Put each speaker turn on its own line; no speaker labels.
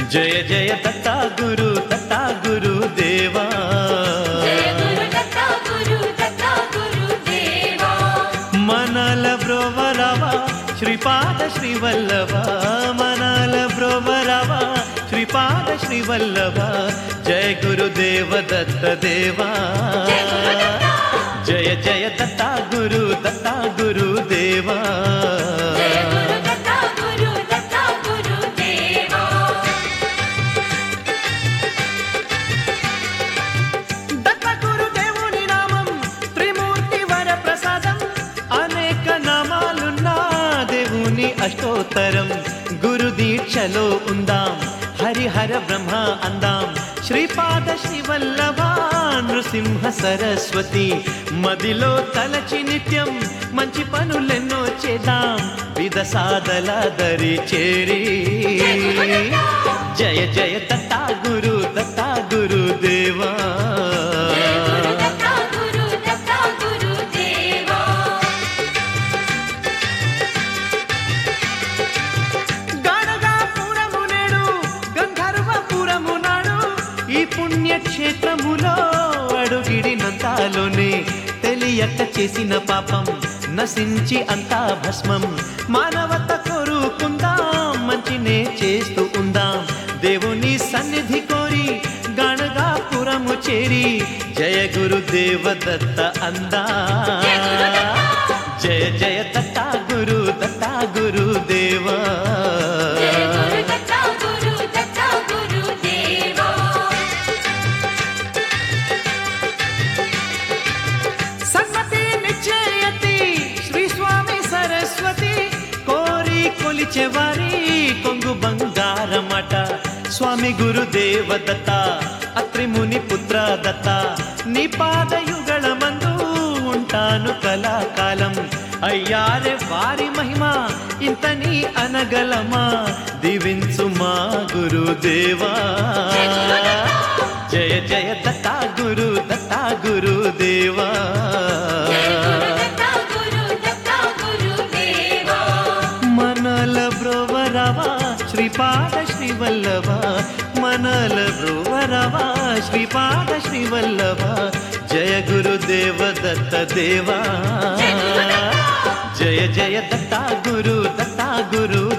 జయ జయ దత్తా గురు దత్తా గురు దేవా
జయ గురు దత్త గురు దత్త గురు దేవా
మనల బ్రోవరవ శ్రీపాద శ్రీవల్లభ మనల బ్రోవరవ శ్రీపాద శ్రీవల్లభ జయ గురుదేవ దత్త దేవా
జయ గురు దత్త
జయ జయ దత్తా గురు దత్తా గురు దేవా
జయ గురు దత్త గురు దత్త గురు దేవా
దత్త గురు దేవుని నామం త్రిమూర్తి వర ప్రసాదం అనేక నామాలున్నా దేవుని అష్టోత్తరం గురు దీక్షలో ఉందాం హరిహర బ్రహ్మ అందాం శ్రీపాద శివల్లభ నృసింహ సరస్వతి మదిలో తలచి నిత్యం మంచి పనులెన్నో చేద్దాం విధ సాధల దరి చేరి జయ జయ దత్తా గురు దత్తా గురు దేవా
జయ గురు దత్త గురు దత్త గురు దేవా
గణగాపురము నేడు గంధర్వపురము నాడు ఈ పుణ్యక్షేత్రములో అడుగిడినంతాలోనే తెలియక చేసిన పాపం నశించి అంతా భస్మం మానవత కోరుకుందాం మంచినే చేస్తూ ఉందాం దేవుని సన్నిధి కోరి గణగాపురము చేరి జయ గురుదేవ దత్త అందా
జయ గురు దత్త.
జయ జయ దత్తా గురు దత్తా గురు దేవా
జయ గురు దత్త గురు దత్త గురు దేవా
సన్మతి నిశ్చయతి శ్రీ స్వామి సరస్వతి కోరి కొలిచే వారి కొంగు బంగారమట స్వామి గురుదేవ దత్త అత్రి ముని పుత్ర దత్త నీ పాదయుగళ మందు ఉంటాను కళాకాలం అయ్యారే వారి మహిమ ఇంత నీ అనగలమా దీవించు మా గురుదేవా జయ జయ దత్తా గురు దత్తా గురు దేవా
జయ గురు దత్త గురు దత్త గురు దేవా
మనల బ్రోవరవా శ్రీపాద శ్రీవల్లభ మనల బ్రోవరవా శ్రీపాద శ్రీవల్లభ జయ గురుదేవ దత్త దేవా
జయ గురు దత్త.
జయ జయ దత్తా గురు దత్తా గురు